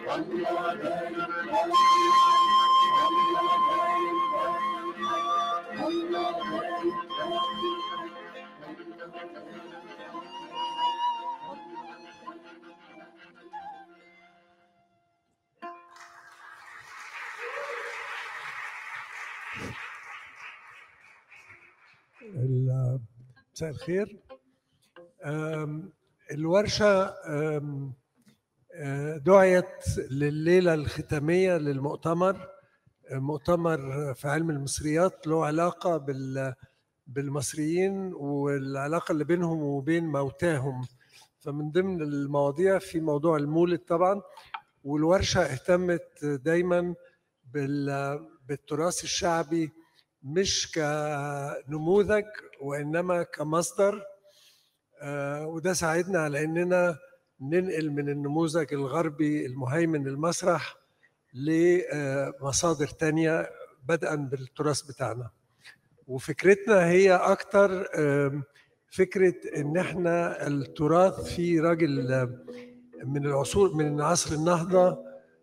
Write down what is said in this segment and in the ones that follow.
ال- مساء الخير أم، الورشة أم، أه، دعيت لليلة الختامية للمؤتمر مؤتمر في علم المصريات له علاقة بال بالمصريين والعلاقة اللي بينهم وبين موتاهم فمن ضمن المواضيع في موضوع المولد طبعا والورشة اهتمت دايما بال- بالتراث الشعبي مش كنموذج وإنما كمصدر آه، وده ساعدنا على إننا ننقل من النموذج الغربي المهيمن المسرح لمصادر تانية بدءا بالتراث بتاعنا وفكرتنا هي أكتر آم، فكرة إن إحنا التراث في راجل آم، من العصور من عصر النهضة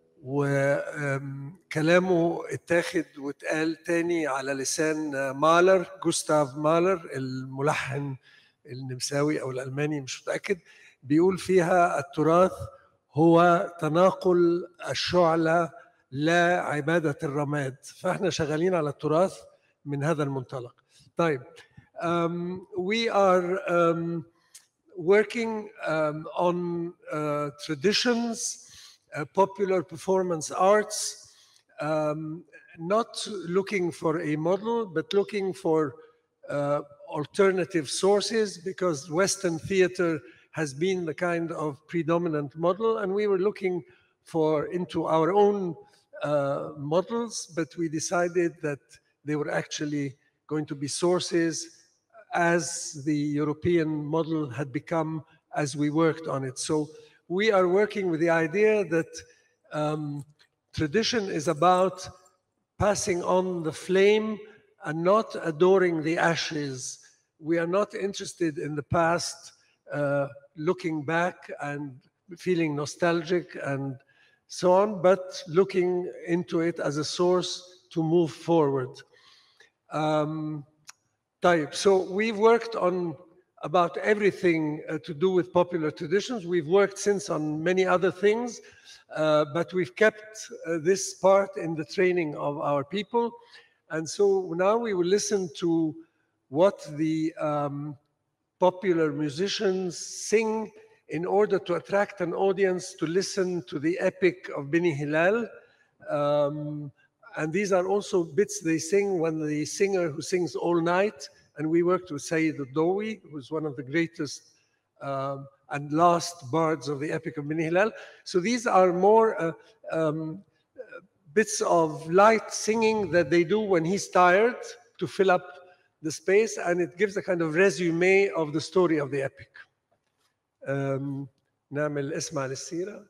وكلامه اتاخد واتقال تاني على لسان مالر جوستاف مالر الملحن النمساوي او الالماني مش متاكد بيقول فيها التراث هو تناقل الشعله لا عباده الرماد فاحنا شغالين على التراث من هذا المنطلق طيب um, we are um, working um, on uh, traditions uh, popular performance arts, um, not looking for a model, but looking for uh, alternative sources because Western theater has been the kind of predominant model, and we were looking for into our own uh, models, but we decided that they were actually going to be sources as the European model had become as we worked on it. So we are working with the idea that um, tradition is about passing on the flame and not adoring the ashes. We are not interested in the past, uh, looking back and feeling nostalgic and so on, but looking into it as a source to move forward. Um, طيب, so we've worked on about everything uh, to do with popular traditions. We've worked since on many other things, uh, but we've kept uh, this part in the training of our people. And so now we will listen to what the um, popular musicians sing in order to attract an audience to listen to the epic of Bini Hilal. Um, and these are also bits they sing when the singer who sings all night and we worked with Sayyid al-Dawi, who's one of the greatest um, and last bards of the Epic of Bini Hilal. So these are more uh, um, bits of light singing that they do when he's tired to fill up the space, and it gives a kind of resume of the story of the epic. Um, نعمل اسمع للسيرة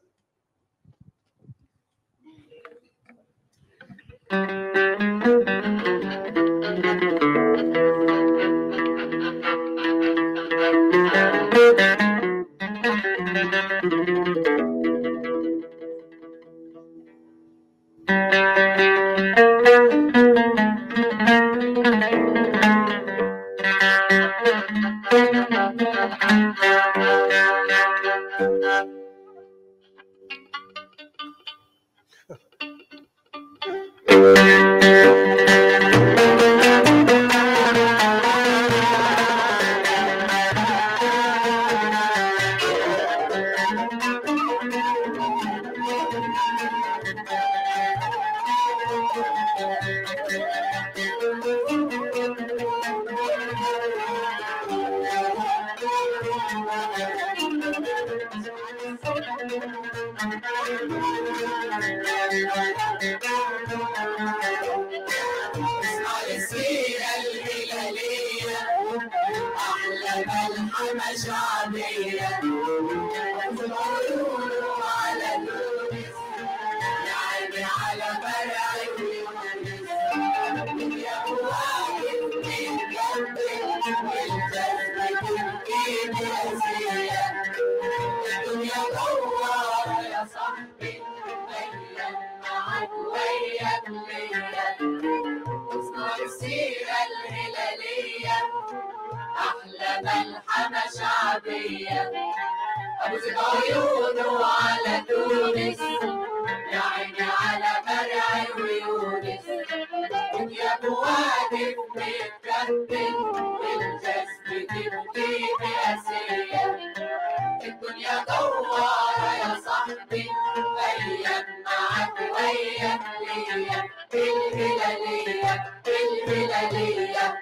السيرة الهلالية أحلى ملحمة شعبية عيونه على تونس يعني على فرع تونس يا واحد من جنبك والجذبة تبكي ناسية الدنيا دوار يا صاحبي قبلية اصنع السيرة الهلالية أحلى ملحمة شعبية أبو زيد عيونه على تونس يا عيني على مرعي ويونس يا ابو واقف متكبل والجذب تبكي بأسية الدنيا دوارة يا صاحبي أيام معاك وأيام ليا الهلالية الهلالية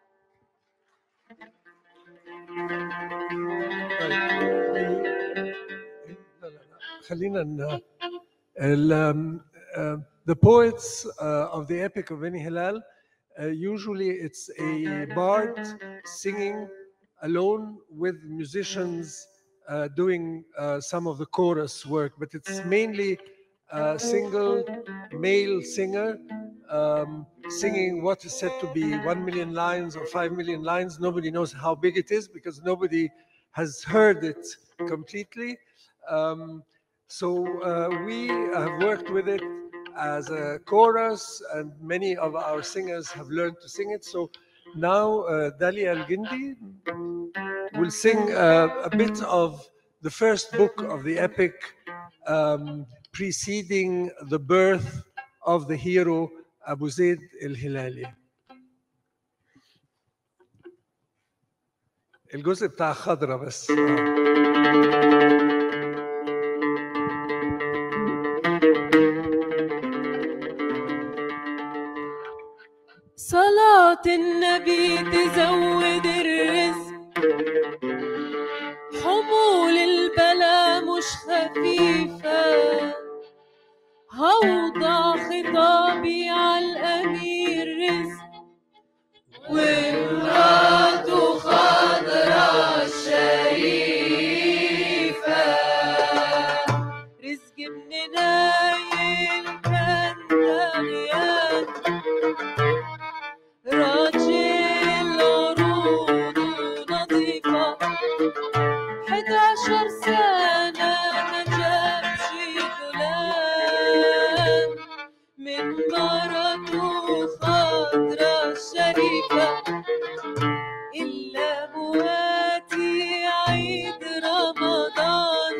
لا لا لا خلينا ن... ال, um, uh, the poets uh, of the epic of Beni Hilal uh, usually it's a bard singing alone with musicians uh, doing uh, some of the chorus work but it's mainly a single male singer um, singing what is said to be 1 million lines or 5 million lines nobody knows how big it is because nobody has heard it completely um, so uh, we have worked with it as a chorus, and many of our singers have learned to sing it. So now uh, Dalia Al Gindi will sing uh, a bit of the first book of the epic um, preceding the birth of the hero Abu Zaid al Hilali. الجزء بتاع خضرة بس آه. صلاة النبي تزود الرزق حمول البلا مش خفيفة هوضع خطابي على الأمير رزق ومراته خضرا الشريفة رزق ابن نايل كان داغيان راجل عروضه نظيفة حداشر سنة ما جابش غلام من مرته خضرا الشريفة إلا مواتي عيد رمضان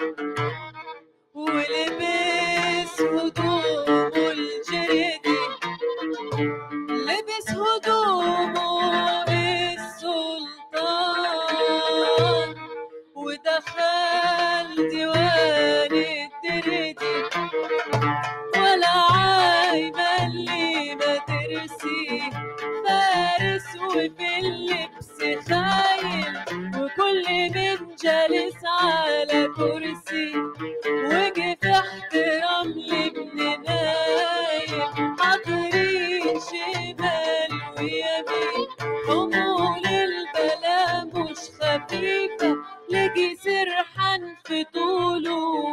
ولبس هدومه الجردي لبس هدومه السلطان ودخل ديوان الدردي ولا عايمة اللي ما ترسي فارس وفي اللبس خايل وكل من جالس على كرسي وجه في احترام لابن نايم حاضرين شمال ويمين حمول البلا مش خفيفة لجي سرحان في طوله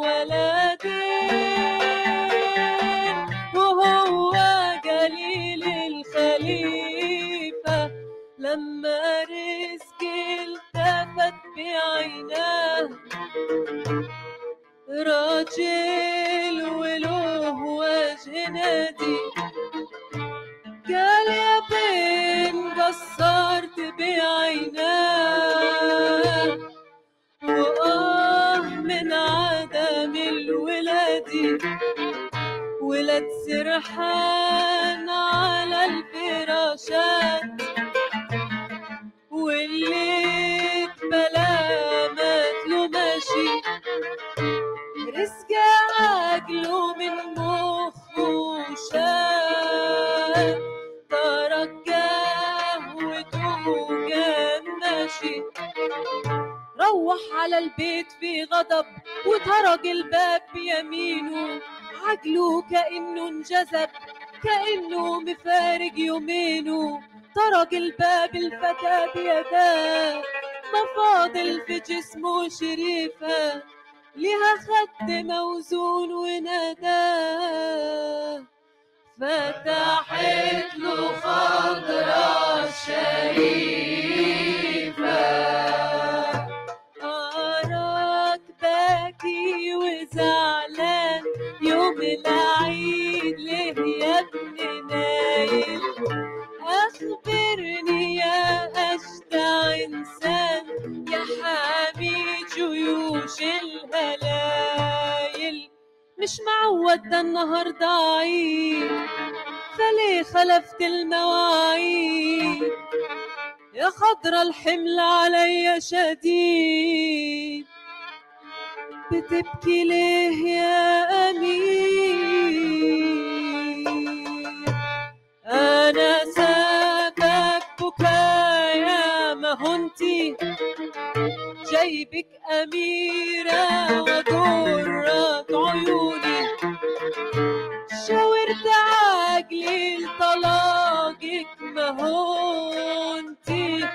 ولدين وهو جليل الخليفة لما رزق التفت بعيناه راجل وله وجه نادي قال يا بين قصرت بعيناه وآه من عدم الولادي ولد سرحان على الفراشات واللي اتبلا مات ماشي رزق عقله من مخه شاف ترك قهوته كان ماشي روح على البيت في غضب وترك الباب بيمينه عقله كأنه انجذب كأنه مفارق يومينه طرق الباب الفتى بيداه مفاضل في جسمه شريفة لها خد موزون وناداه فتحت له خضرا شريفة أراك باكي وزعلان يوم العيد ليه يا مش معود ده النهاردة عيد فليه خلفت المواعيد يا خضرة الحمل عليا شديد بتبكي ليه يا أمير أنا سبب بكايا ما هنتي جايبك أميرة وجرة عيوني شاورت عجلي لطلاقك ما هنتي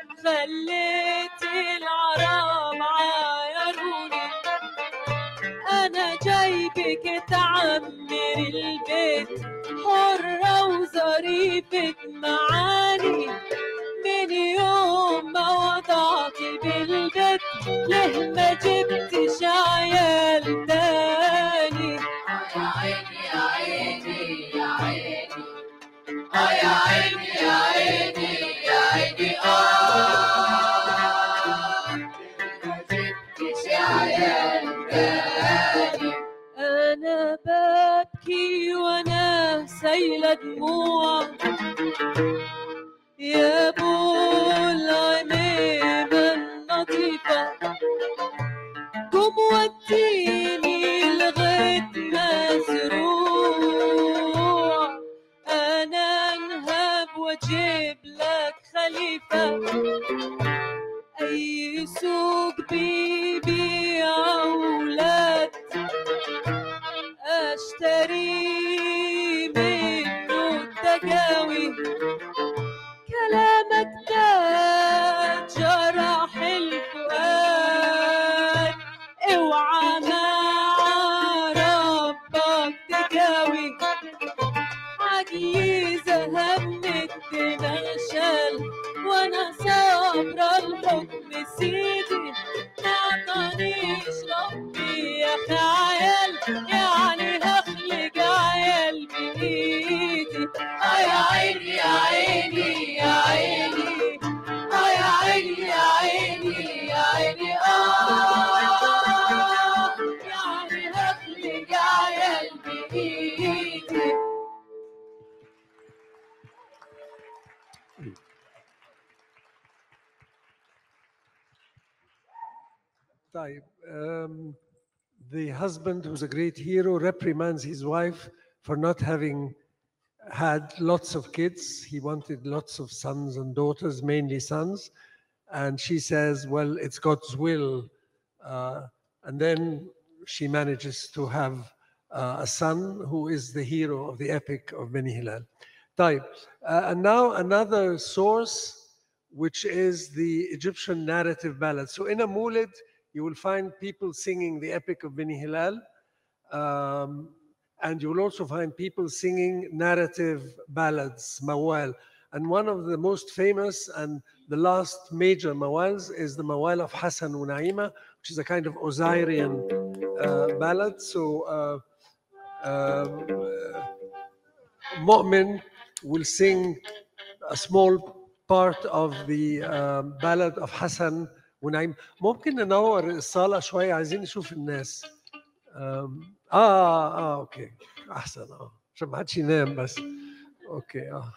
خليتي العرب عايروني أنا جايبك تعمر البيت حرة وظريفة معاني من يوم ما وضعتي بالبيت ليه ما جبتش عيال تاني يا عيني يا عيني يا عيني اه يا عيني يا عيني يا عيني اه ما جبتش عيال تاني أنا ببكي وأنا سايلة دموع يا أبو العميمة النظيفة قوم وديني لغاية مزروع أنا انهب واجيب لك خليفة أي سوق بيبيع أولاد أشتري منه التقاوي كلامك ده جرح الفؤاد اوعى مع ربك تداوي عقلي ذهب من الدماغ شال وانا صابرة الحكم سيدي ما عطانيش ربي يا خيال يعني هخلق عيال بايدي اه يا عيني يا عيني يا عيني اه يا عيني يا عيني يا عيني اه يعني هخلق عيال بايدي طيب um, the husband who's a great hero reprimands his wife for not having had lots of kids. He wanted lots of sons and daughters, mainly sons. And she says, Well, it's God's will. Uh, and then she manages to have uh, a son who is the hero of the epic of Beni Hilal. طيب, uh, and now another source, which is the Egyptian narrative ballad. So in a mulid, you will find people singing the epic of Beni Hilal. Um, and you will also find people singing narrative ballads, mawal. And one of the most famous and the last major mawals is the mawal of Hassan Unaima, which is a kind of Osirian uh, ballad. So uh, um, uh, Mu'min will sing a small part of the um, ballad of Hassan ونعيم ممكن ننور الصالة شوية عايزين نشوف الناس آم، اه اه اوكي احسن اه عشان ما حدش ينام بس اوكي اه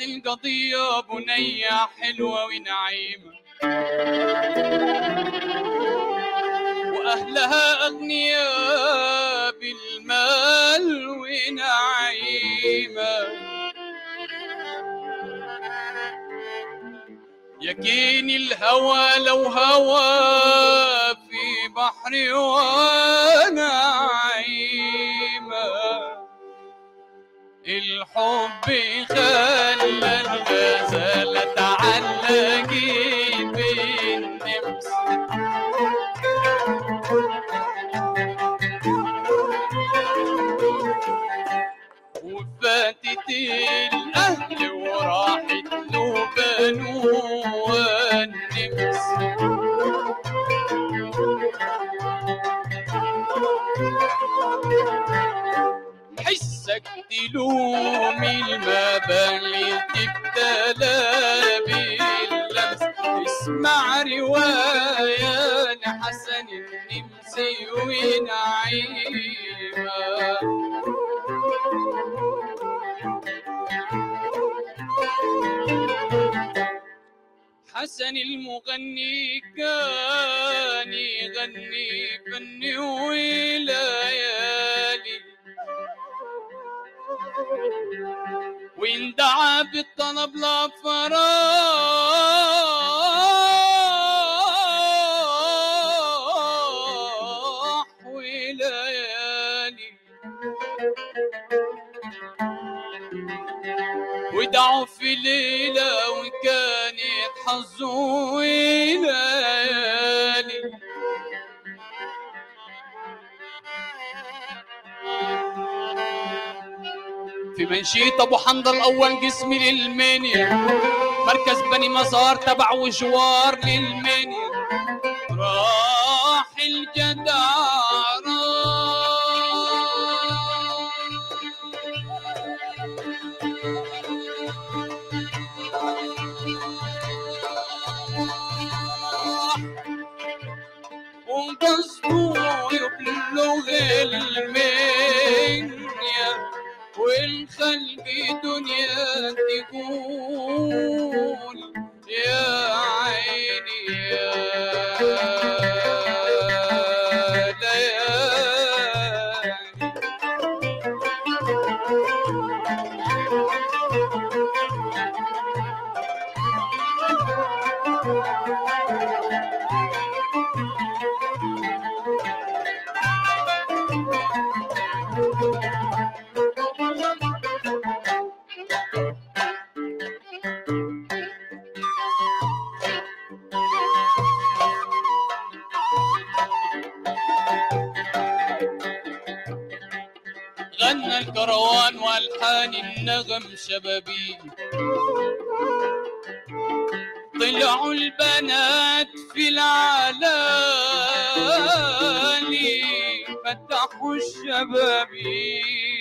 القضية بنية حلوة ونعيمة وأهلها أغنياء بالمال ونعيمة يكين الهوى لو هوى في بحر ونعيمة الحب خلى الغزالة تعلقي بالنمس وفاتت الأهل وراحت له بنو والنمس حسك تلوم المبالي تبتلى باللمس اسمع رواية لحسن النمسي ونعيمة حسن المغني كان يغني فن وليالي وإن دعا بالطلب لا فراح وليالي ودعوا في ليلة وكانت حظه ليالي في منشيط ابو حمد الاول قسم للمنيا مركز بني مزار تبع وجوار للمنيا راح الجدع راح وقصده يبلغ المنيا والخلق دنيا تقول يا عيني يا ليالي غنى الكروان والحان النغم شبابي طلعوا البنات في العلالي فتحوا الشبابي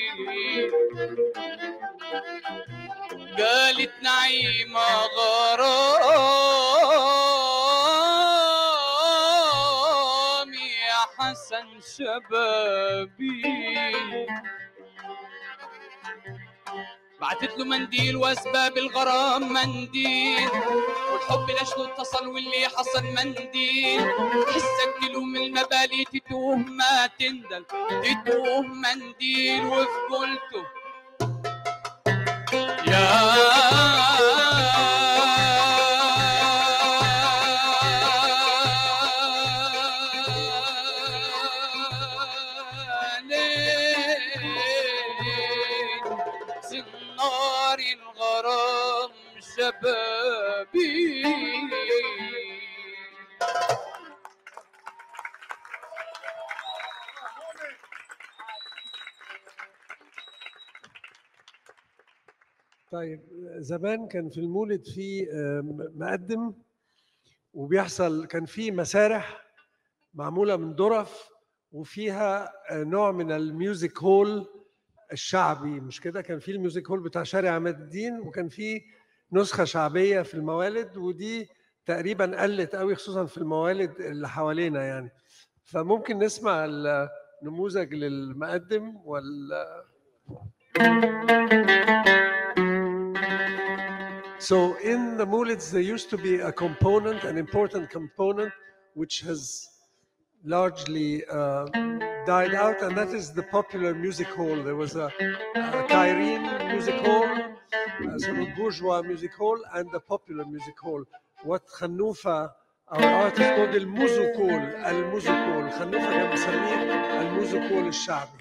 قالت نعيمة غرام يا حسن شبابي بعتت له منديل واسباب الغرام منديل والحب لاجله اتصل واللي حصل منديل حسك تلوم المبالي تتوه ما تندل تتوه منديل وفي قلته يا ليل سنار الغرام شبابي طيب زمان كان في المولد في آم، مقدم وبيحصل كان في مسارح معموله من ظرف وفيها آه، نوع من الميوزك هول الشعبي مش كده كان في الميوزك هول بتاع شارع عماد الدين وكان في نسخه شعبيه في الموالد ودي تقريبا قلت قوي خصوصا في الموالد اللي حوالينا يعني فممكن نسمع النموذج للمقدم ولا So in the Mulids, there used to be a component, an important component, which has largely uh, died out, and that is the popular music hall. There was a, a Cairene music hall, a sort of bourgeois music hall, and the popular music hall. What Khanoufa, our artist called الموزوكول الموزوكول خنوفة كان مسميه الموزوكول الشعبي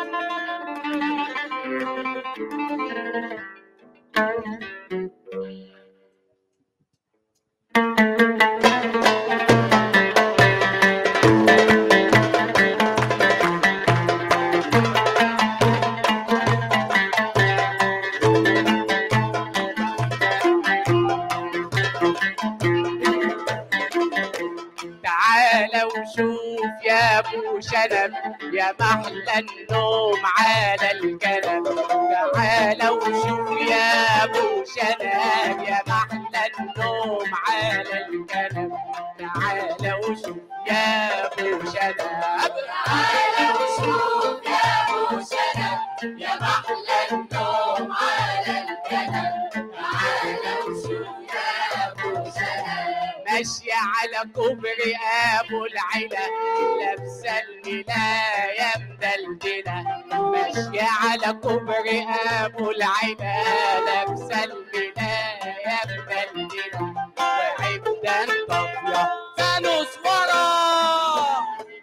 تعالى وشوف يا ابو شنب يا محلى النوم على الكنب تعالى وشوف يا ابو شنب يا محلى النوم على الكنب تعالى وشوف يا ابو شنب تعالى وشوف يا ابو شنب يا محلى النوم على الكنب تعالى وشوف يا ابو شنب ماشية على كوبري ابو العلا لابسه الملايه مدلدله ماشية على كوبري ابو العلا لابسه الملايه مدلدله وعبدا طافيه فانوس ورا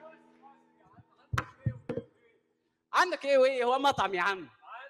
عندك ايه وايه هو مطعم يا عم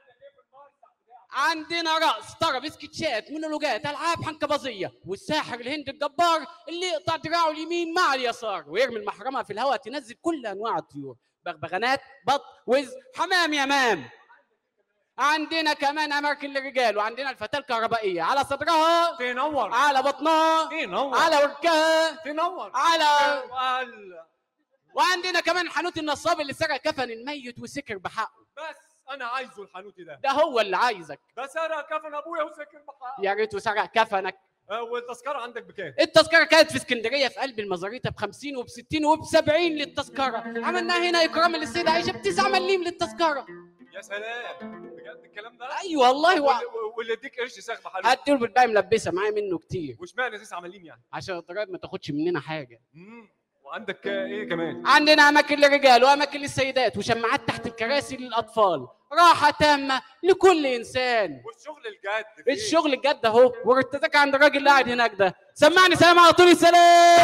عندنا رأس طرب سكتشات مونولوجات ألعاب حنكبازية والساحر الهندي الجبار اللي يقطع دراعه اليمين مع اليسار ويرمي المحرمة في الهواء تنزل كل أنواع الطيور بغبغانات بط وز حمام يمام عندنا كمان أماكن للرجال وعندنا الفتاة الكهربائية على صدرها تنور على بطنها تنور على وركها تنور على وال- وعندنا كمان حانوت النصاب اللي سرق كفن الميت وسكر بحقه بس انا عايزه الحانوتي ده ده هو اللي عايزك ده سرق كفن ابويا وسكر بحقه يا ريته سرق كفنك آه، والتذكره عندك بكام؟ التذكرة كانت في اسكندرية في قلب المزاريطة ب 50 وب 60 وب 70 للتذكرة عملناها هنا إكراما للسيدة عائشة ب 9 مليم للتذكرة يا سلام بجد الكلام ده؟ أيوة والله و... واللي- واللي اديك قرش ساخبه حلو هديله بالباقي ملبسة معايا منه كتير واشمعنى 9 مليم يعني؟ عشان الضرايب ما تاخدش مننا حاجة مم. وعندك آه، ايه كمان؟ عندنا أماكن للرجال وأماكن للسيدات وشماعات تحت الكراسي للأطفال راحة تامة لكل إنسان والشغل الجد فين؟ الشغل الجد أهو والتذاكر عند الراجل اللي قاعد هناك ده سمعني سلام على طول السلام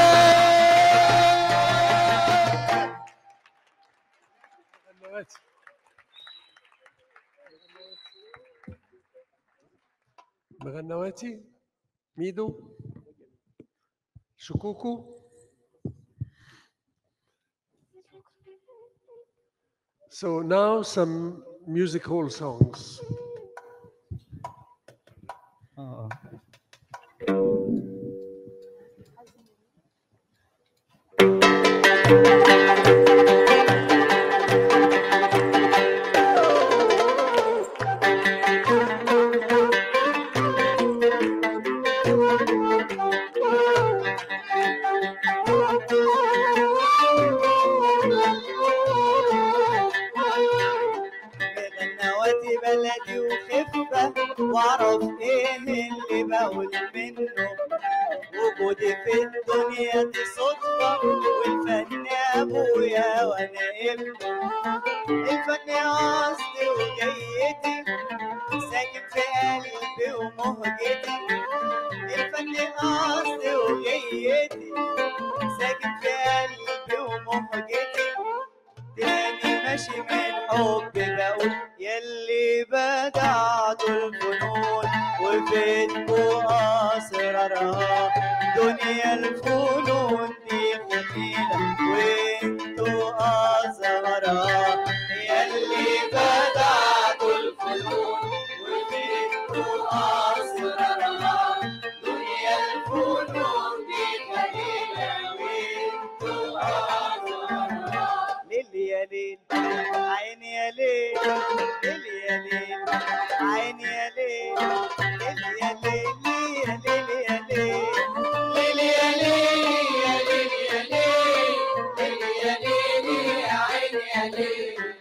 غنواتي مغنواتي ميدو شكوكو So now some music hall songs. غنواتي بلدي وخفة واعرف ايه اللي بقول منه وجودي في الدنيا دي صدفة والفن ابويا وانا ابنه الفن قصدي وجيتي ساكن في قلبي ومهجتي الفن قصدي وجيتي ساكن في قلبي ومهجتي تاني ماشي من حب بقول يلي بدعت الفنون وفيتكوا اسرارها دنيا الفنون دي خفيفه وانتوا ازهرها يلي بدعت الفنون وفيتكوا اسرارها دنيا الفنون دي خفيفه وانتوا ازهرها ليل يا ليل عيني يا ليل ليل يا ليل عيني يا ليل ليل يا ليل يا ليل يا ليل ليل يا ليل يا ليل يا ليل ليل يا ليل يا عيني يا ليل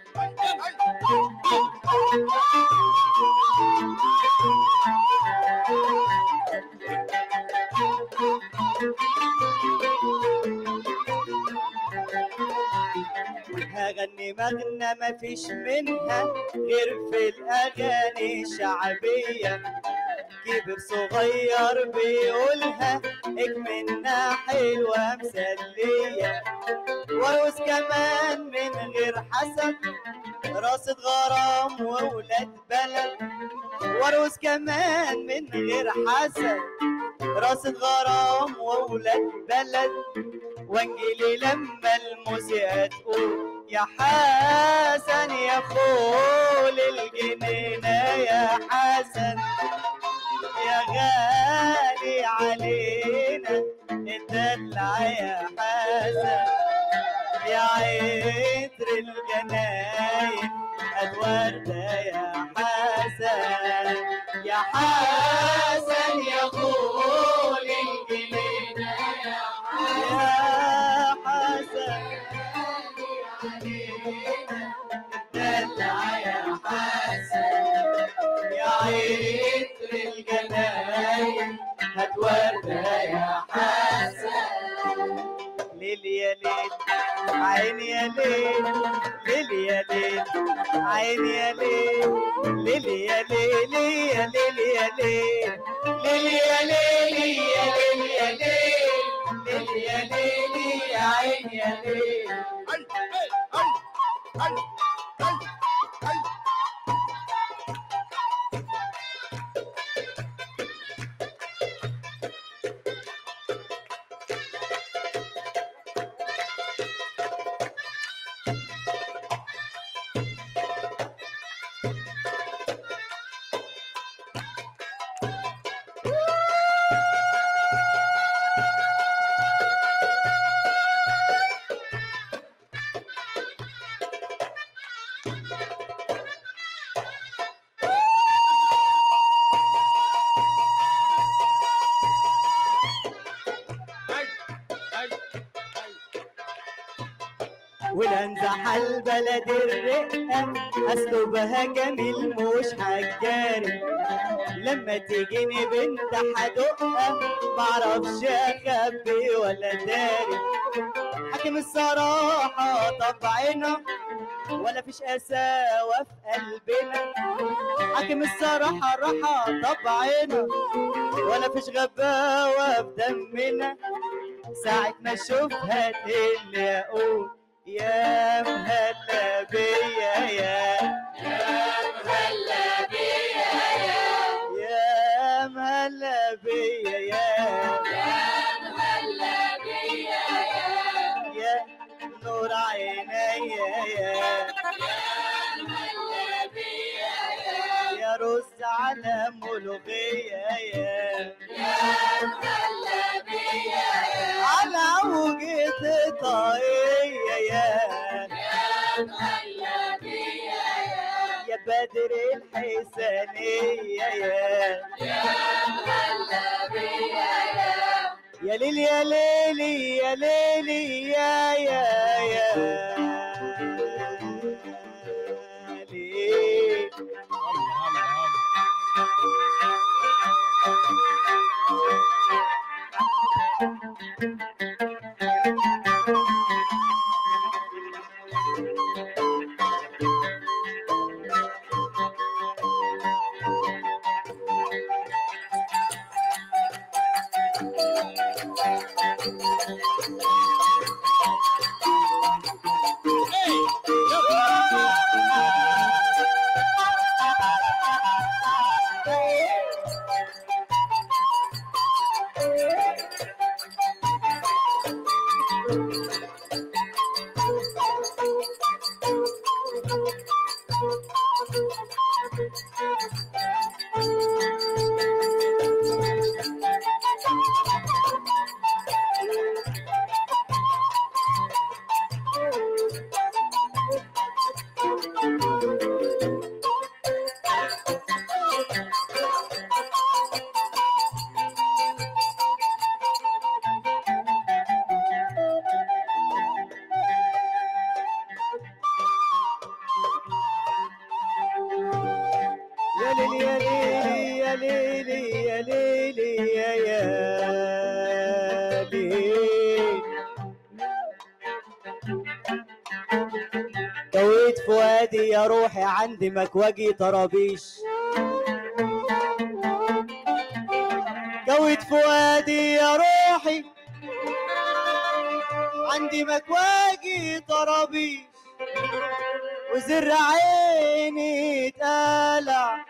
اغني مغنى مفيش منها غير في الاغاني الشعبيه كبر صغير بيقولها اكملنا حلوه مسليه وارقص كمان من غير حسد راصد غرام وولاد بلد وارقص كمان من غير حسد راصد غرام وولاد بلد وانجلي لما الموسيقى تقول يا حسن يا خول الجنينة يا حسن يا غالي علينا اتدلع يا حسن يا عطر الجناين الوردة يا حسن يا حسن يا خول الجنينة يا حسن دلع يا حسن يا عطر الجناين هات وردة يا حسن ليل يا ليل عين يا ليل ليل يا ليل عين يا ليل ليل يا ليل يا ليل يا ليل ليل يا ليل يا ليل يا ليل ليل يا ليل يا عين يا ليل ولنزح البلد الرقة أسلوبها جميل مش حجاري لما تجيني بنت حدقة معرفش أخبي ولا داري حاكم الصراحة طبعنا ولا فيش قساوة في قلبنا حاكم الصراحة راحة طبعنا ولا فيش غباوة في دمنا ساعة ما اشوفها اللي اقول يا مهلا بيا يا يا مهلا بيا يا يا مهلا بيا يا يا مهلا بيا يا يا نور عيني يا يا مهلا بيا يا يا رز على ملوخية يا يا مهلا بيا يا على وجهة طاقية يا يا مهلا بيا يا يا بدر الحسنية يا يا مهلا بيا يا يا ليل يا ليلي يا ليلي يا يا يا ليل يا ليل يا ليلي يا ليلي يا ليلي يا يا ليل فؤادي يا روحي عندي مكواجي طرابيش جوت فؤادي يا روحي عندي مكواجي طرابيش وزر عيني اتقلع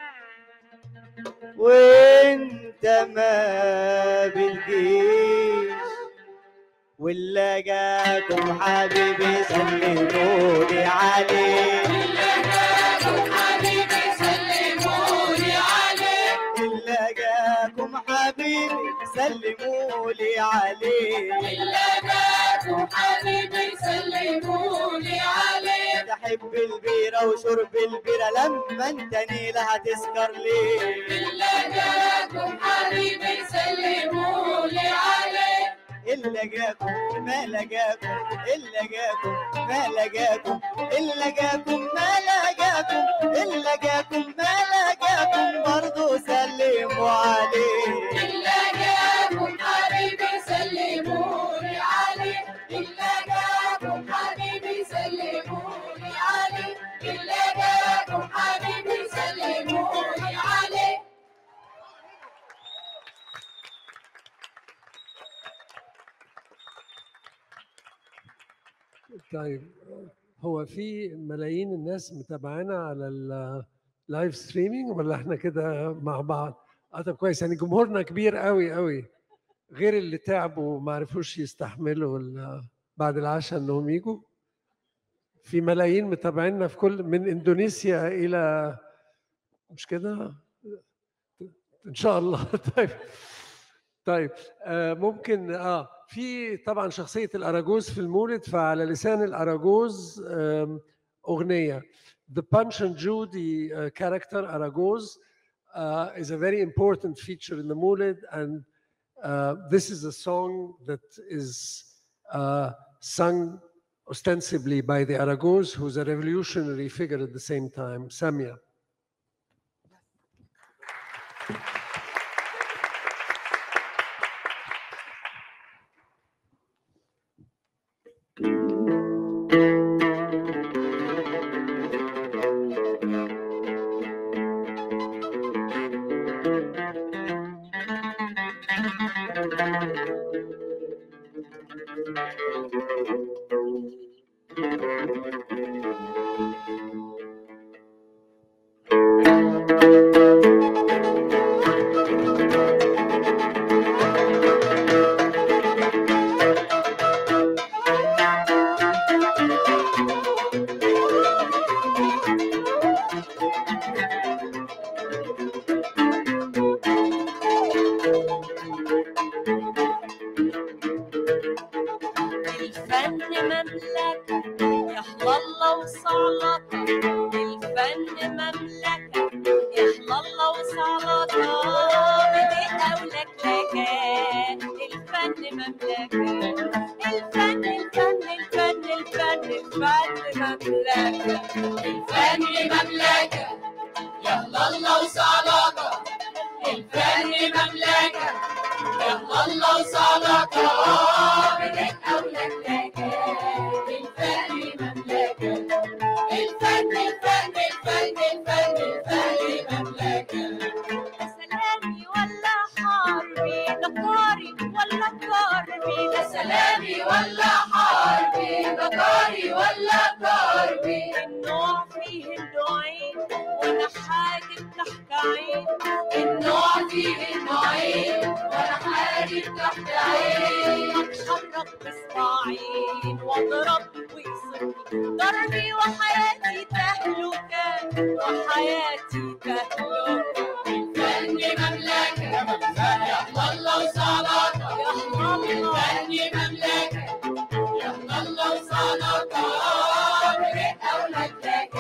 وانت ما بالجيش واللي جاكم حبيبي سلموني عليه حبيبي سلموني عليه اللي جاكم حبيبي سلمولي عليه لقاكم حبيبي سلموني عليه تحب البيرة وشرب البيرة لما انت نيلة هتسكر ليه لقاكم حبيبي سلموني عليه اللي جاكم ما لقاكم اللي جاكم ما لقاكم اللي جاكم ما لقاكم اللي جاكم ما لقاكم برضو سلموا عليه لقاكم حبيبي سلموني عليه لقاكم حبيبي سلموني عليه لقاكم حبيبي سلموني عليه طيب هو في ملايين الناس متابعانا على اللايف ستريمينج ولا احنا كده مع بعض؟ اه طب كويس يعني جمهورنا كبير قوي قوي غير اللي تعبوا وما عرفوش يستحملوا ال- بعد العشاء انهم يجوا في ملايين متابعينا في كل من اندونيسيا الى مش كده؟ ان شاء الله طيب طيب آه ممكن اه في طبعا شخصيه الاراجوز في المولد فعلى لسان الاراجوز آم، اغنيه The Punch and Judy uh, character Aragoz uh, is a very important feature in the Mulid, and uh, this is a song that is uh, sung ostensibly by the Aragoz, who's a revolutionary figure at the same time, Samia. الفن مملكة يحلى الله وصعلطة الفن مملكة يحلى الله وصعلطة بديت أقولك لك الفن مملكة الفن الفن الفن الفن الفن مملكة الفن مملكة يلا الله وصعلقة الفن مملكة يلا الله وصعلقة بدك أولاد لك الفن مملكة الفن الفن الفن الفن الفن مملكة سلامي ولا حربي نقاري ولا كربي ده سلامي ولا حربي بكاري ولا كربي النوع فيه النوعين وانا حاجب تحت عين النوع فيه النوعين وانا حارب تحت عين اتحرك بصباعين واضرب ويصيبني ضربي وحياتي تهلكة وحياتي تهلكة الفن مملكة يا الله وصلاته يا الله الفن مملكة يا الله وصلاته بريء أولاد لك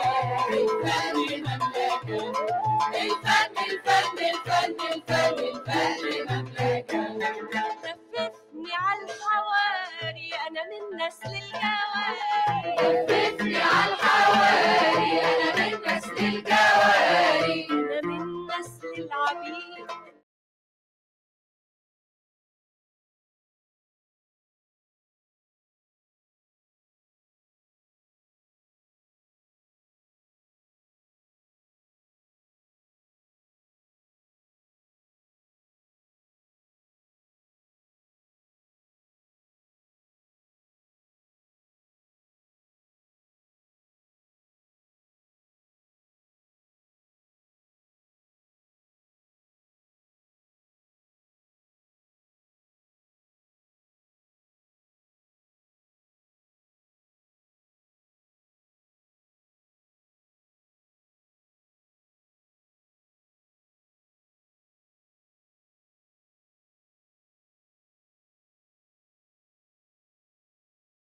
الفن مملكة الفن الفن الفن الفن الفن مملكة لففني على الحواري انا من نسل الجواري لففني على الحواري أنا من نسل الجواري انا من نسل العبيد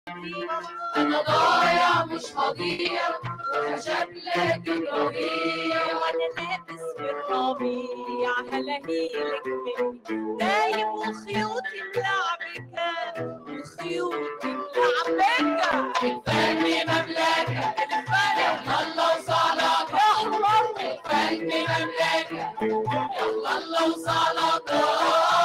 انا ضايع مش هضيع خشب لكن رضيع وانا لابس في الربيع هلاهيلك مني نايم وخيوطي ملعبكة وخيوطي ملعبكة الفن مملكة يلا الله وصلاة الفن مملكة يلا الله وصلاة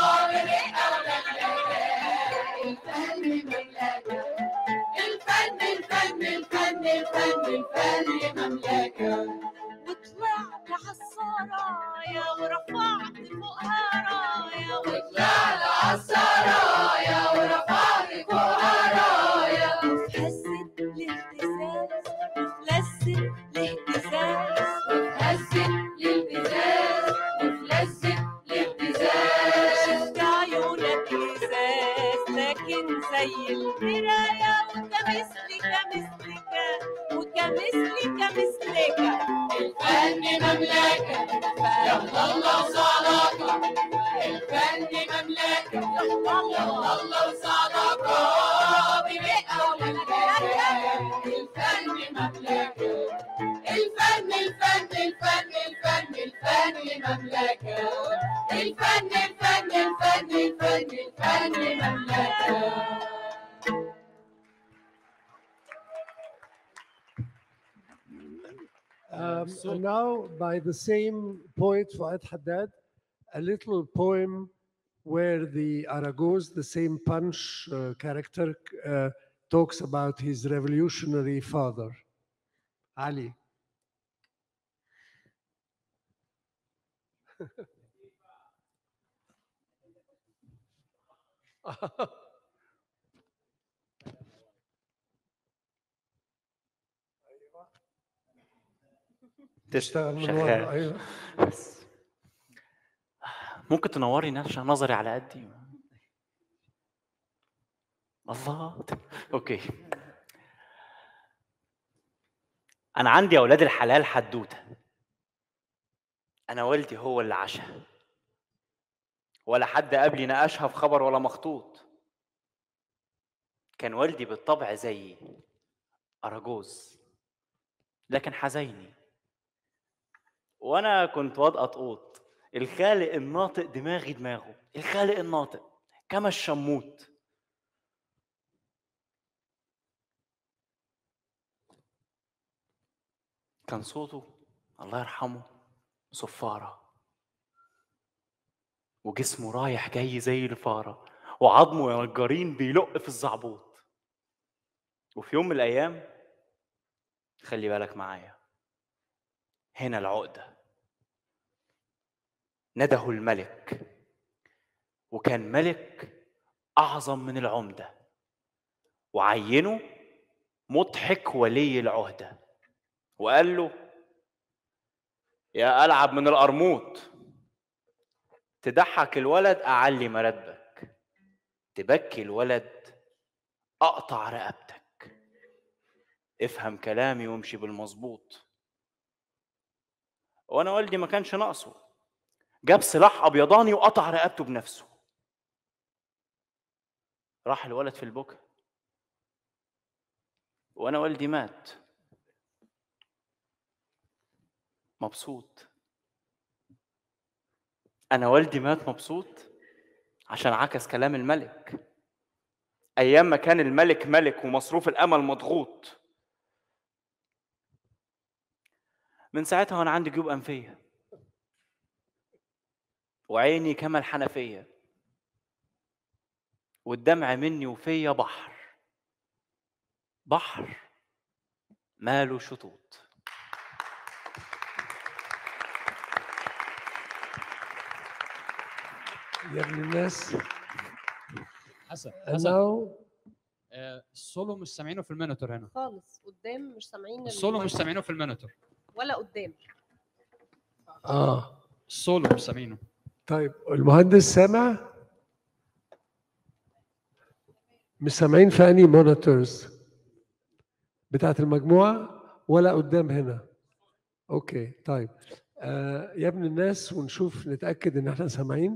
الفن مملكة الفن الفن الفن الفن الفن مملكة وطلعت عالسرايا ورفعت فوقها رايا وطلعت عالسرايا ورفعت فوقها رايا وفلست الاهتزاز وفلست الاهتزاز وفلست للبزاز وفلست للبزاز شفت عيونك ازاز لكن زي المراية وكمثلي كمثلك وكمثلي كمثلك الفن مملكة يلا الله وصلاة الفن مملكة يلا الله وصلاة بمئة ومملكة الفن مملكة الفن الفن الفن الفن الفن مملكة الفن الفن الفن الفن الفن مملكة Um, and now, by the same poet Fuad Haddad, a little poem where the Aragos, the same punch uh, character, uh, talks about his revolutionary father, Ali. اشتغل من ورا شغال ايوه بس ممكن تنوري عشان نظري على قدي الله اوكي انا عندي اولاد الحلال حدوته انا والدي هو اللي عاشها ولا حد قبلي ناقشها في خبر ولا مخطوط كان والدي بالطبع زيي اراجوز لكن حزيني وانا كنت واد قطقوط الخالق الناطق دماغي دماغه الخالق الناطق كما الشموت كان صوته الله يرحمه صفارة وجسمه رايح جاي زي الفارة وعظمه يا نجارين بيلق في الزعبوط وفي يوم من الأيام خلي بالك معايا هنا العقدة نده الملك وكان ملك أعظم من العمدة وعينه مضحك ولي العهدة وقال له يا ألعب من القرموط تضحك الولد أعلي مرتبك تبكي الولد أقطع رقبتك افهم كلامي وامشي بالمظبوط وانا والدي ما كانش ناقصه جاب سلاح ابيضاني وقطع رقبته بنفسه راح الولد في البكا وانا والدي مات مبسوط انا والدي مات مبسوط عشان عكس كلام الملك ايام ما كان الملك ملك ومصروف الامل مضغوط من ساعتها وانا عندي جيوب انفيه وعيني كما الحنفيه والدمع مني وفيا بحر بحر ماله شطوط يا ابن الناس حسن and حسن now آه، السولو مش سامعينه في المونيتور هنا خالص قدام مش سامعين السولو مش المايك. سامعينه في المونيتور ولا قدام اه السولو مش سامعينه طيب المهندس سامع مش سامعين في اني مونيتورز بتاعت المجموعه ولا قدام هنا اوكي طيب آه يا ابن الناس ونشوف نتاكد ان احنا سامعين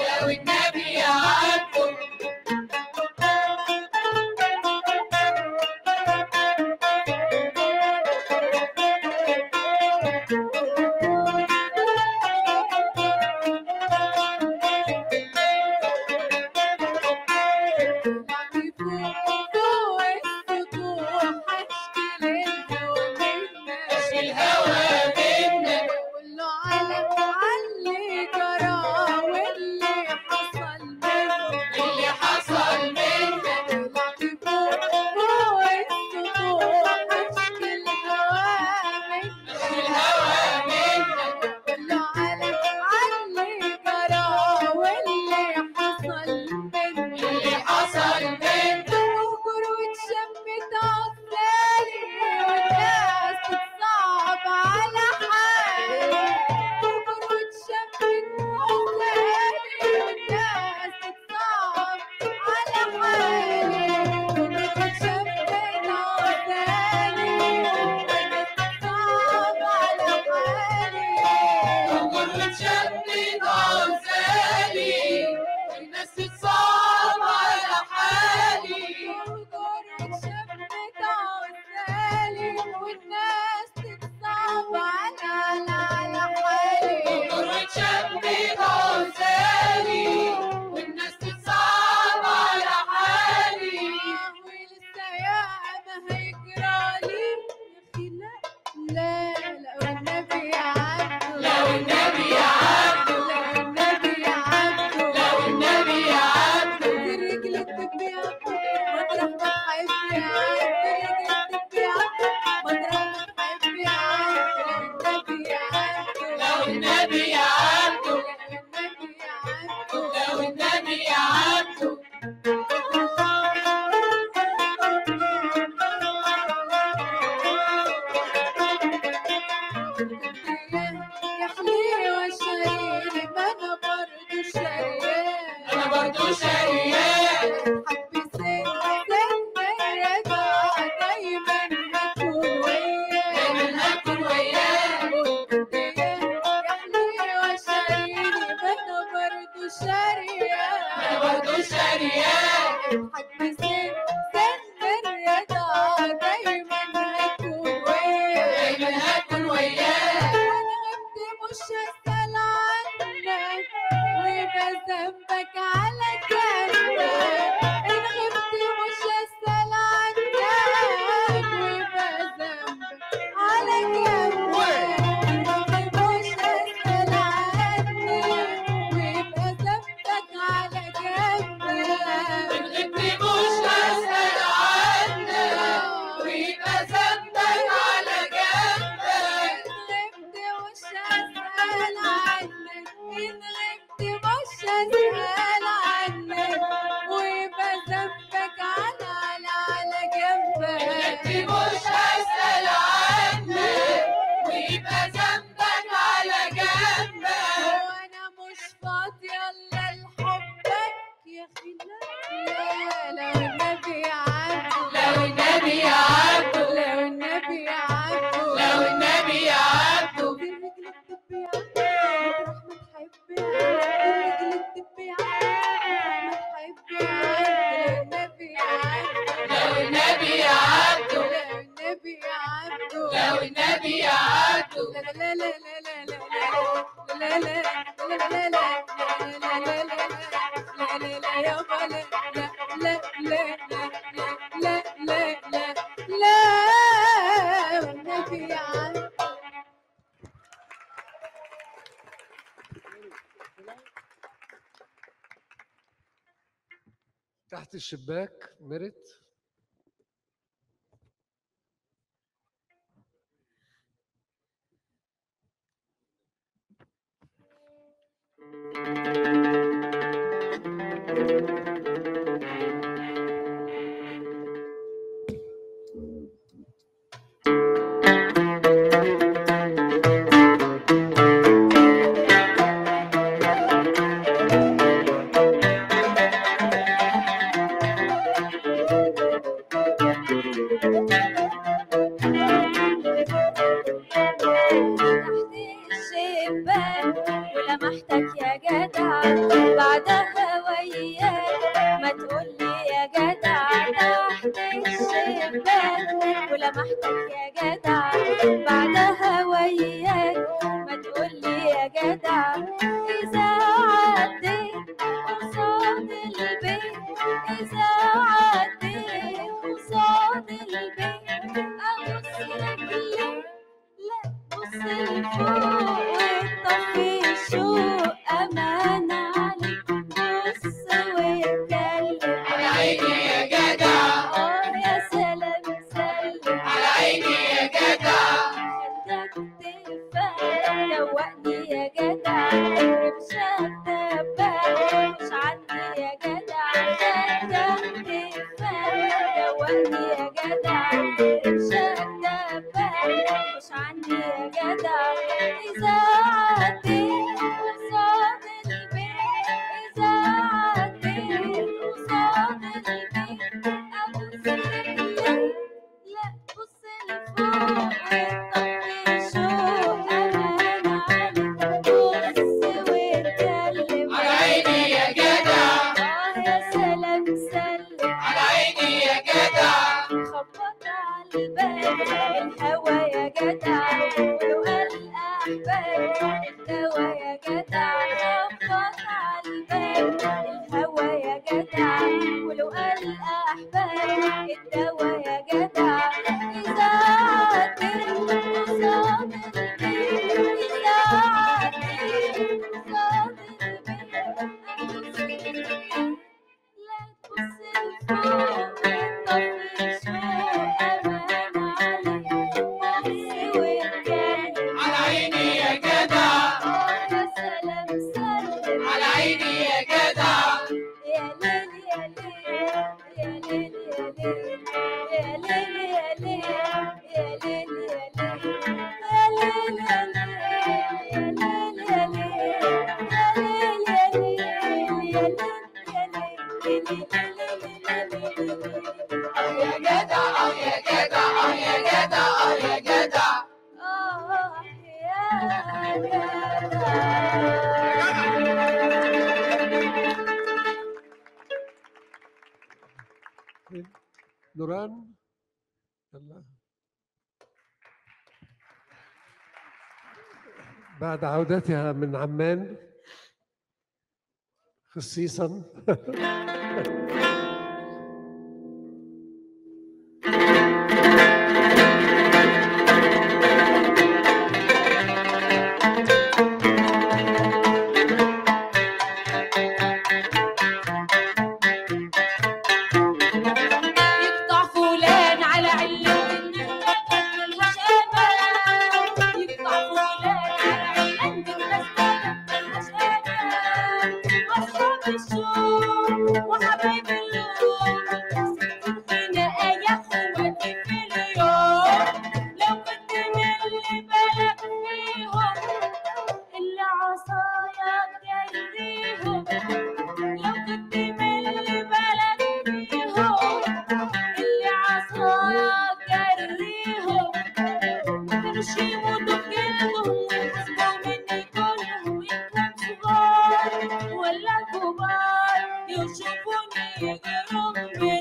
اضحك بسن سن الرضا دايما هكون وياك دايما هكون وياك وانا غبت مش هسأل عنك ويبقى ذنبك على جنبك ان غبت مش هسأل عنك ويبقى ذنبك على جنبك ان غبت مش هسأل عنك ويبقى ذنبك على جنبك إن غبت مش هسأل عنك ويبقى ذنبك على جنبك غبت مش هسأل عنك إن غبت مش هسأل عنك ويبقى ذنبك على على على غبت جنبك مش هسأل عنك ويبقى ذنبك على جنبك وأنا مش فاضية إلا لحبك يا أخي لا لا لو النبي عبده لو النبي يا عبده لو النبي عبده لو النبي يا عبده دي رجلك تبي عبده مطرح ما تحبي عبده رجلك تبي عبده مطرح ما تحبي عبده لو النبي عبده لو النبي يا عبده لو النبي عبده لو النبي يا عبده لا لا لا لا لا لا لا لا لا لا لا لا لا لا لا لا لا يابا لا لا لا لا لا لا لا لا لا والنبي عبده تحت الشباك مرت تحت الشباك ولمحتك يا جدع بعدها وياك ما تقولي يا جدع تحت الشباك ولمحتك يا جدع بعدها وياك ما تقولي يا جدع إذا عديت قصاد البيت إذا عديت قصاد البيت أبص رجلي لا بص لفوق وطفي الشوق أمان عليك بص واتكلم على عيني يا جدع آه يا سلام سلم على عيني يا جدع خدك تفاح دوقني يا جدع رمشك دباح مش عندي يا جدع خدك تفاح دوقني يا جدع رمشك دباح مش عندي يا جدع إذا عديت قصاد البيت إذا عديت قصاد البيت أبص رجلي لا بص لفوق وطفي شوق أمان عليك بص واتكلم على عيني يا جدع آه يا سلام سلم على عيني يا جدع خبط على الباب الهوا يا جدع ولو قال أحباب الهوا يا جدع خبط على الباب الهوا يا جدع ولو قال أحباب الدوا يا جدع إذا عديت قصاد البيت إذا عديت قصاد البيت لا تبص لفوق طفي شوق أمان عليك بص واتكلم على عيني يا جدع آه يا سلام سلم على عيني يا جدع يا ليل يا ليل يا ليل يا ليل يا ليل يا ليل يا ليل يا ليل يا ليل يا ليل يا ليل يا ليل يا ليل يا ليل يا ليل يا ليل يا ليل اه يا جدع اه يا جدع اه يا جدع اه يا جدع آه يا جدع. يا جدع. نوران يلا بعد عودتها من عمان خصيصا يقطع فلان على علة الناس ملهاش أمان يقطع فلان على علة الناس ملهاش أمان أصحاب الشوق وحبايب اللوم هنا آية خواتي في اليوم لو كنت من اللي بالك فيهم اللي عصايا جريهم لو كنت من اللي بالك فيهم اللي عصايا جريهم كانوش يموتوا بجلدهم ويحسبوا مني كلهم إن كان صغار ولا كبار يشوفوني يجروا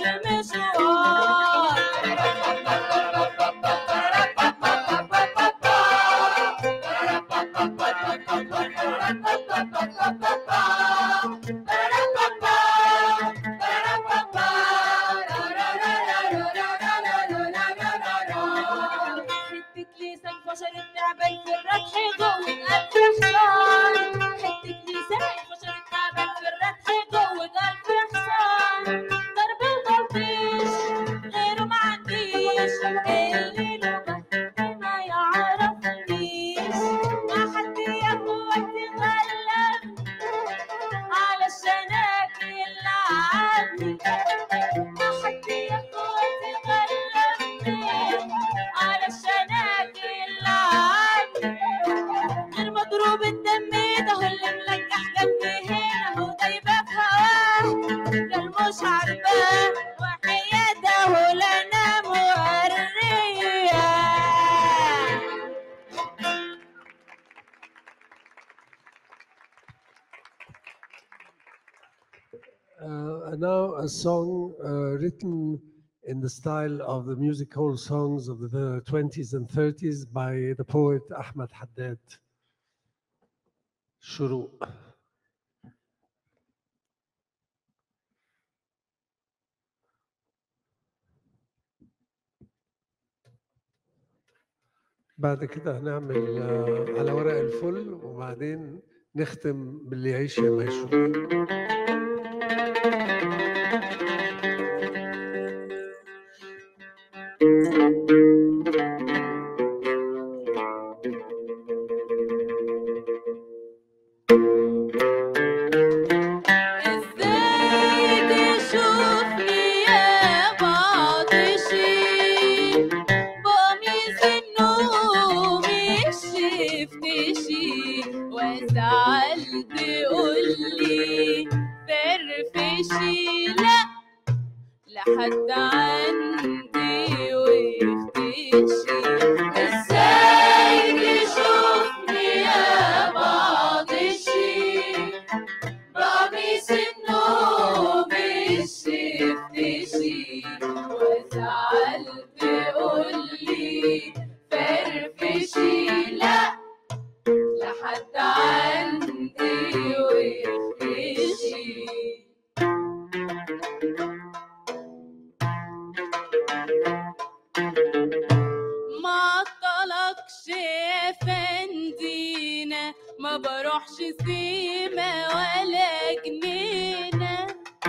حتة لسان فشل التعبان في الردح جوه ألف حصان حتة لسان فشل التعبان في الردح جوه ألف حصان ضرب وتلطيش غيره ما عنديش اللي له بخت ما يعرفنيش ما حد يا قوتي غلب على الشناكل اللي عني ما حد يا قوتي غلبني على الشناكل اللي عني غير مضروب الدم ده هو اللي ملجح جنبي هنا هو دايبه في هواه ده مش عارفاه وحياته لنا موريه Uh, now a song uh, written in the style of the music hall songs of the 20s and 30s by the poet Ahmad Haddad. شروق بعد كده هنعمل آه، على ورق الفل وبعدين نختم باللي يعيش يا ما يشوف ازاي تشوفني يا بعض شي بقميص النوم شفت شي وازعل تقولي فرفشي لا لحد عندي واختشي ازاي تشوفني يا بعض شي قميص النوم الشفتشي وزعل تقولي فرفشي لا لحد عندي واختشي ما طلقش يا فندينا ما بروحش سيما ولا جنينة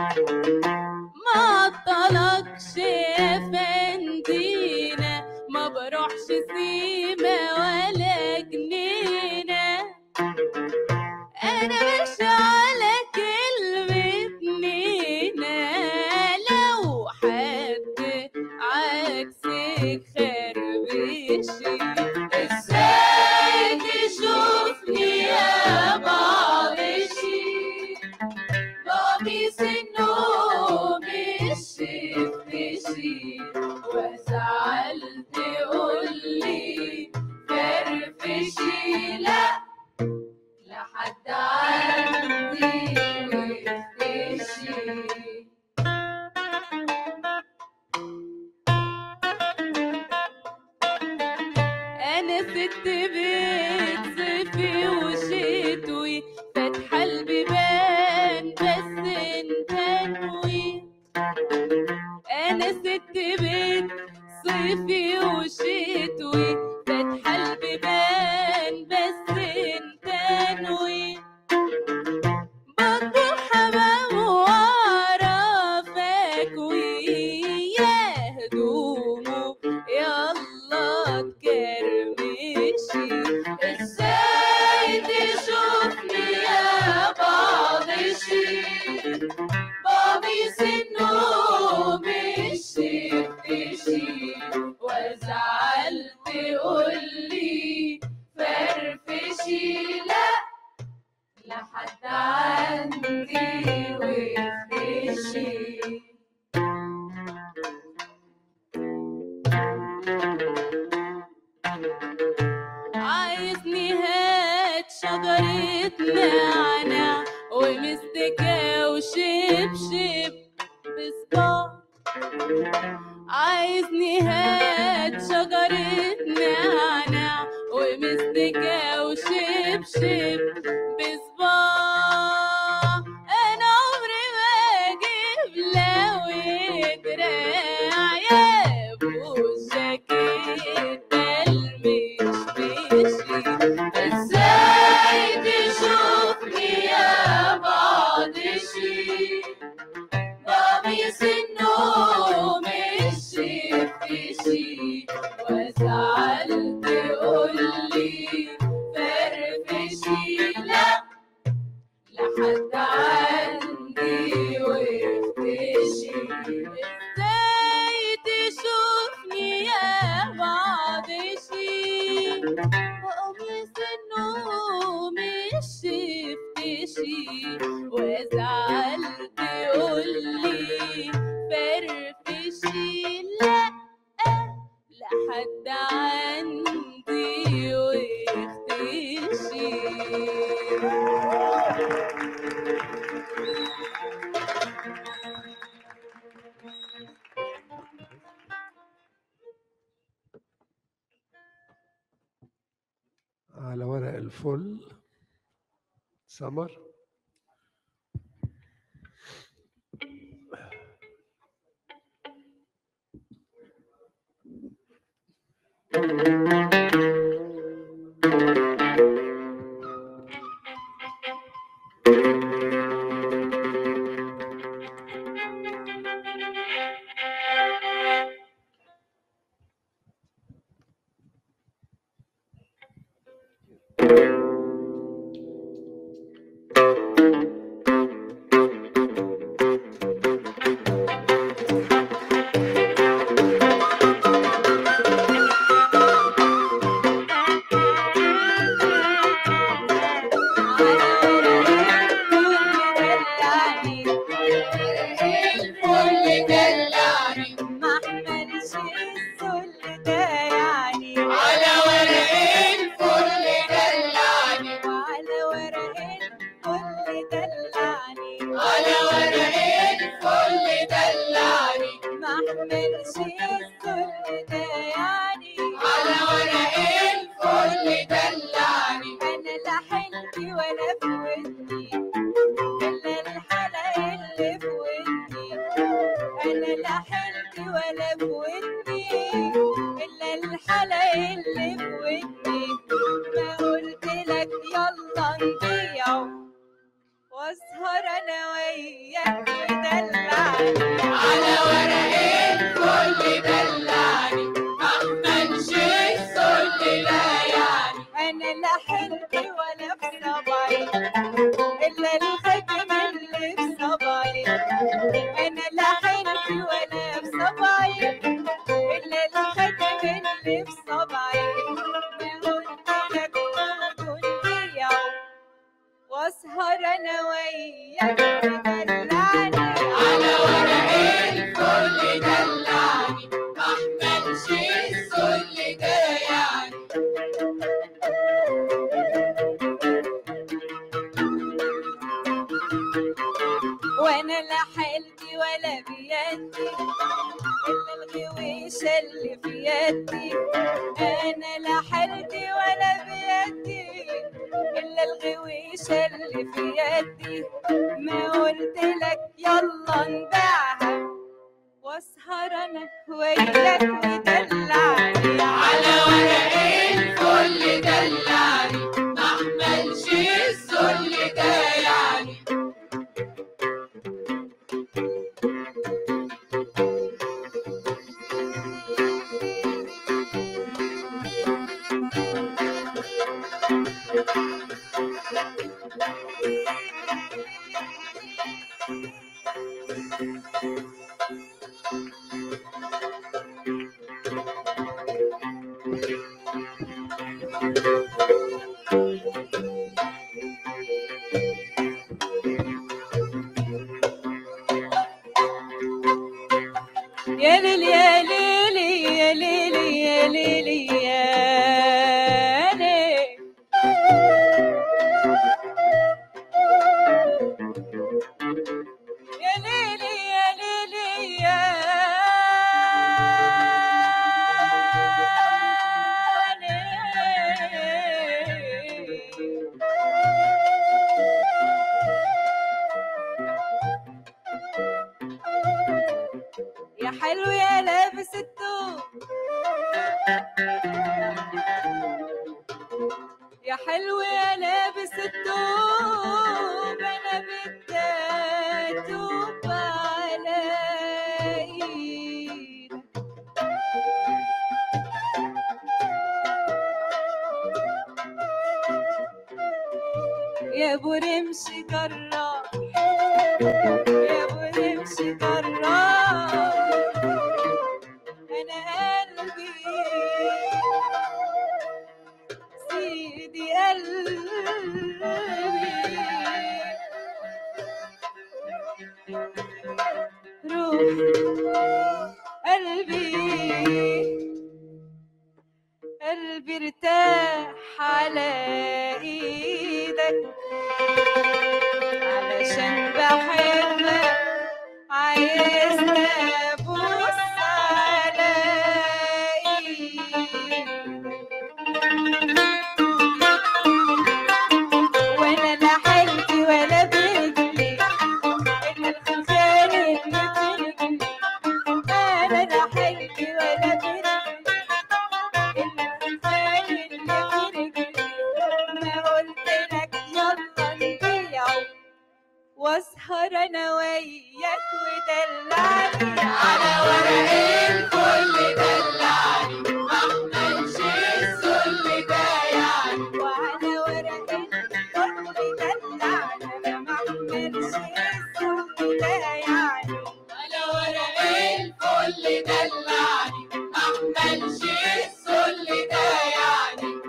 ما طلقش يا فندينا ما بروحش سيما ولا جنينة انا مش على كلمة نينا لو حد عكسك خربشي ازاي تشوفني يا بعضشي قميص النوم الشفتشي وزعل تقولي لا لحد عندي ويختشي عايزني هات شجرة نعناع ومستكة وشبشب بصباع عايزني هات شجرة نعناع ومستكة وشبشب بصباع انا عمري ما اجيب لو دراع يا ابو الجاكيت المشمشي ازاي تشوفني يا بعض شي قميص النوم الشفتشي وزعل تقولي فرفشي لا لحد عندي واختشي ازاي تشوفني يا بعض شي وقميص النوم الشفتشي وازعل تقولي فرفشي لا لحد عندي واختشي على ورق الفل سمر الفل دلعني ما احملش الذل ده يعني على ورق الفل دلعني وعلى ورق الكل دلعني على ورق الفل دلعني ما احملش الذل ده يعني على ورق الفل دلعني انا لا حلمي ولا في ودني الا الحلق اللي في ودني انا لا حلمي ولا في ودني الا الحلق اللي في ودني ما قلت لك يلا نضيع واسهر انا وياك ودلعني على ورق الفل دلعني محملش الذل ده يعني انا لا حلمي ولا في صبعي الا الختم اللي في صبعي انا لا حلمي ولا في صبعي الا الختم اللي في صبعي ما قلت لك تضيع واسهر انا وياك تدلعني على ورق الفل دلعني محملش الذل ده يعني وانا لا حيلتي ولا بيدي الا الغويشه اللي في يدي انا لا حيلتي ولا بيدي الا الغويشه اللي في يدي ما قلت لك يلا نبيعها واسهر انا وياك ودلعني على ورق الفل دلعني محملش الذل ده يعني حلو يا لابس الثوب يا حلو يا لابس الثوب انا بدي اتوب على ايدك يا ابو رمش جراح يا ابو رمش جراح انا قلبي سيدي قلبي روح قلبي قلبي ارتاح على ايدك علشان بحبك عايز ابص على ايدك وانا لا حلتي ولا برجلي الا الخزان اللي في رجلي انا لا حلتي ولا برجلي الا الخزان اللي في رجلي ما قلت لك يلا نبيعه واسهر انا وياك ودلعني على ورق الفل دلعني ما عملش السل ده يعني وعلى ورق الفل دلعني انا ما عملش السل ده يعني على ورق الفل دلعني ما عملش السل ده يعني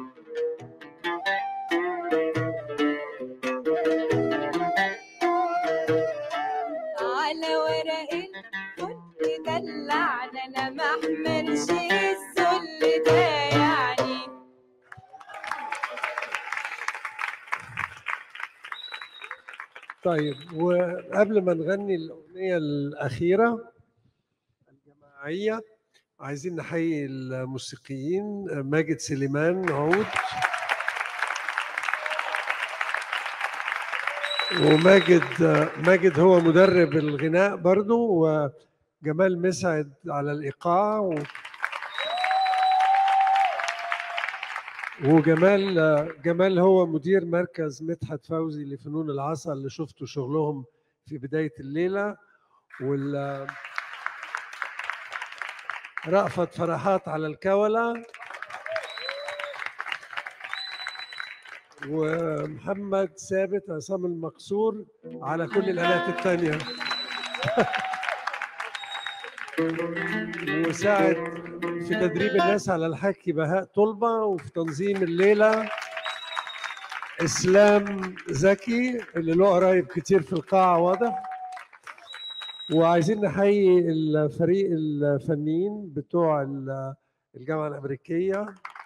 على ورق الفل دلعنا انا ما احملش الذل ده يعني طيب وقبل ما نغني الأغنية الأخيرة الجماعية عايزين نحيي الموسيقيين ماجد سليمان عود وماجد ماجد هو مدرب الغناء برضو وجمال مسعد على الإيقاع و وجمال جمال هو مدير مركز مدحت فوزي لفنون العصا اللي شفتوا شغلهم في بداية الليلة وال رأفت فرحات على الكولة ومحمد ثابت عصام المقصور على كل الآلات التانية وساعد في تدريب الناس على الحكي بهاء طلبة وفي تنظيم الليلة إسلام زكي اللي له قرايب كتير في القاعة واضح وعايزين نحيي الفريق الفنيين بتوع ال- الجامعة الأمريكية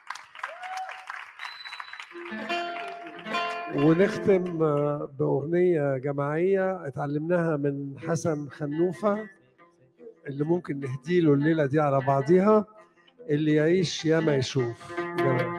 ونختم آه، بأغنية جماعية اتعلمناها من حسن خنوفة اللي ممكن نهديله الليلة دي على بعضيها اللي يعيش يا ما يشوف جمال.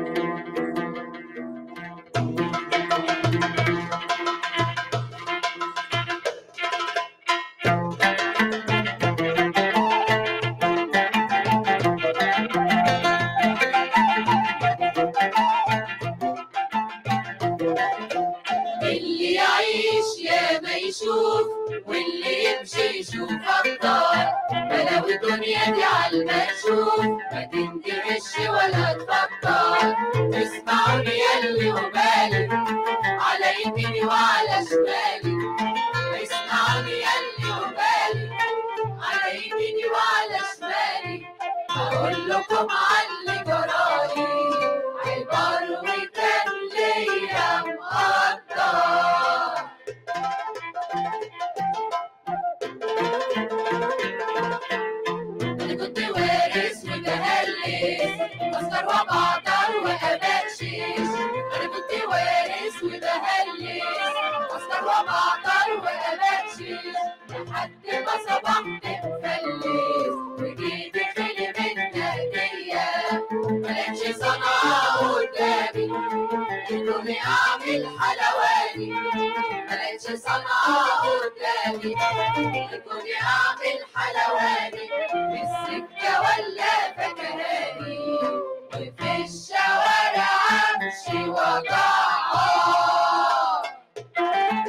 اللي يعيش يا ما يشوف واللي يمشي يشوف أبطال بلو الدنيا دي على المكشوف ما تندهش ولا تفكر اسمعوني يلي وبالي على يميني وعلى شمالي اسمعوني يلي وبالي على يميني وعلى شمالي هقول لكم على اللي جرالي عبار وكان ليا مقدر انا كنت وارث وتهلس بسكر وبعطر واباتشيش انا كنت وارث وتهلس بسكر وبعطر واباتشيش لحد ما صبحت مفلس وجيت خلي من تهدية ملكش صنعة قدامي الدنيا يكوني اعمل حلواني ملقتش صنعاء قدامي يكوني اعمل حلواني في السكة ولا فكهاني وفي الشوارع امشي وجعان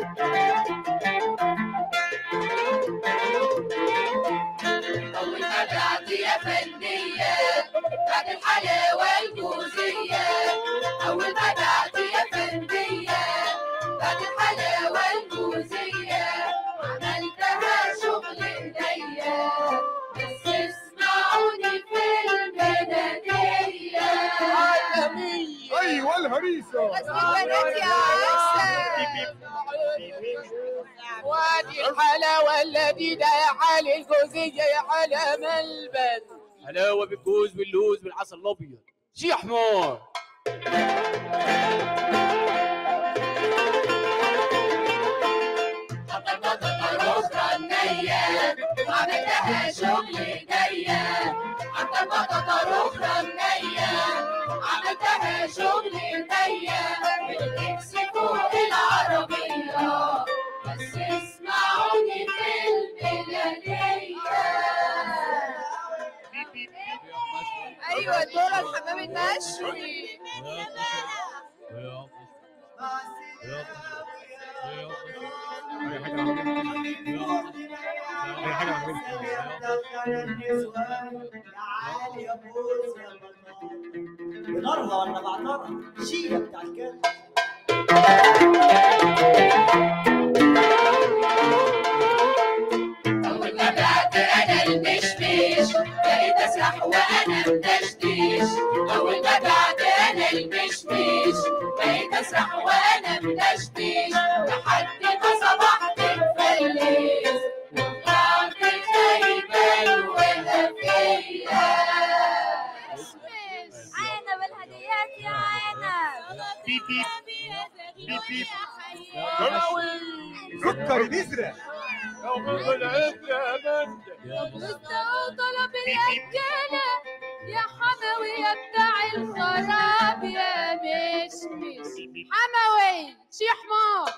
أول ما بعت يا فنية بعد الحلاوة الجوزية أول ما بعت يا فنية بعد الحلاوة الجوزية عملتها شغل إيديا بس اسمعوني في المنادية ايوه الهريسه بنات يا عسل وادي الحلاوة اللذيذة يا حالي الجوزية يا على ملبن حلاوة بالجوز باللوز بالعسل الأبيض شي يا حمار أخرى النية عملتها شغل إيديا حتى بطاطا أخرى النية عملتها شغل إيديا بالإكس فوق العربية بس اسمعوني في الميلادية ايوه دول الحمام المشوي بنارها ولا بعطرها شيلة بتاع الكلب أول ما بعت أنا المشمش بقيت أسرح وأنا مدشدش أول ما بعت أنا المشمش بقيت أسرح وأنا مدشدش لحد ما صبحت مفلس وطلعت خايبة وهفية عينة بالهديات يا عينة سكري بذره طلب الأكلة يا حموي يا بتاع الخراب يا مشمش حموي شي حمار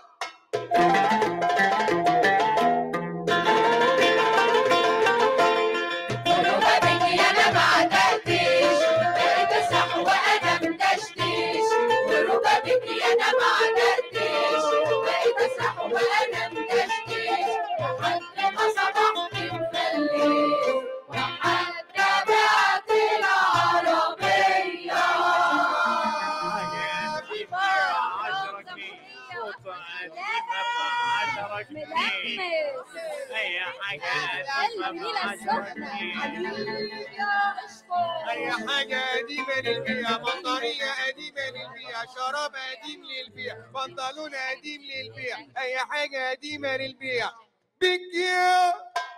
وربا بيتي انا ما عدتش بقيت اسرح وانا مدشدش وربا بيتي انا ما عدتش بقيت اسرح وانا مدشدش لحد ما صبحت مفلس وحتى بعت العربية ملمس قلبي نيلة السخنة اي حاجه قديمه للبيع بطاريه قديمه للبيع شراب قديم للبيع بنطلون قديم للبيع اي حاجه قديمه للبيع بيكيا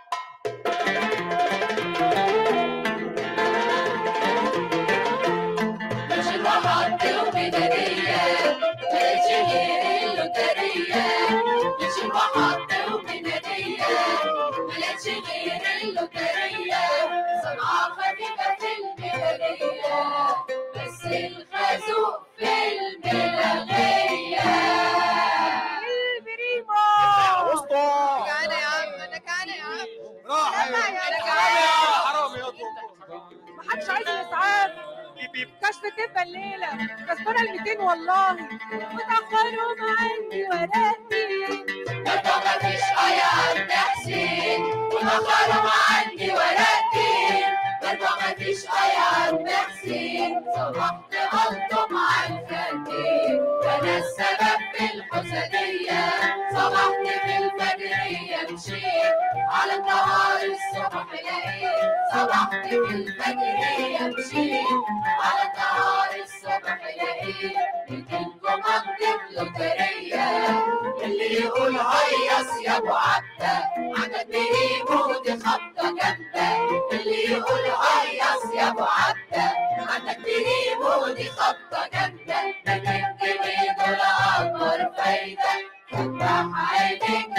مش الوحط وبدارية مش غير اللوترية مش الوحط وبدارية ملقتش غير اللوترية صنعة خفيفة في الميلادية بس الخازوق في الملاغية البريمو وسطى كان يا عم انا كان يا عم راح يلا يا انا رجال. حرام يا طول محدش عايز الاسعاف كشف كبه الليله كسبانه ال 200 والله وتاخروا ما عندي ورقتي برضه مفيش حياة عند حسين وتأخروا ما عندي ورقتي برضه مفيش حياة عند حسين صبحت غلطة مع الفاتي وأنا السبب في الحسدية صبحت في الفجرية مشيت على النهار الصبح لقيت صبحت في الفجرية مشيت على النهار الصبح لقيت بتنكم أكتب لوترية اللي يقول هيص يا ابو عبده عدد بيجيبوا دي خبطه جامده اللي يقول هيص يا ابو عبده عدد بيجيبوا دي خبطه جامده ده تكتبي دول اكبر فايده فتح عينك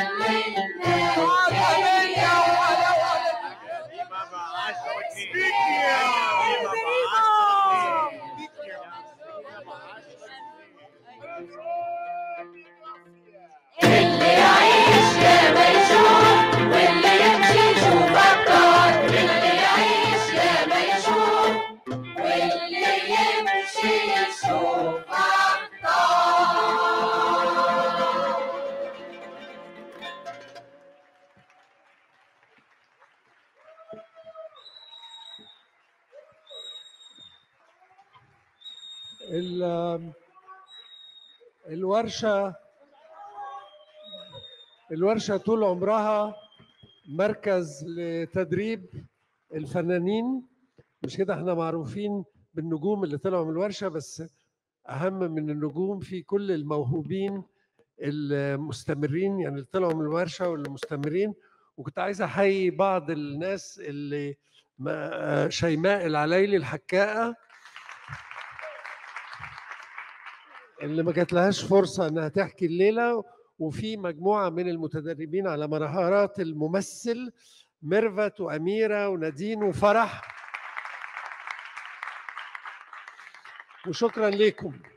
لله ال- الورشة الورشة طول عمرها مركز لتدريب الفنانين مش كده احنا معروفين بالنجوم اللي طلعوا من الورشة بس أهم من النجوم في كل الموهوبين المستمرين يعني اللي طلعوا من الورشة واللي مستمرين وكنت عايز أحيي بعض الناس اللي ما شيماء العلايلي الحكاءة اللي ما جات لهاش فرصة إنها تحكي الليلة وفي مجموعة من المتدربين على مهارات الممثل ميرفت وأميرة ونادين وفرح وشكرا لكم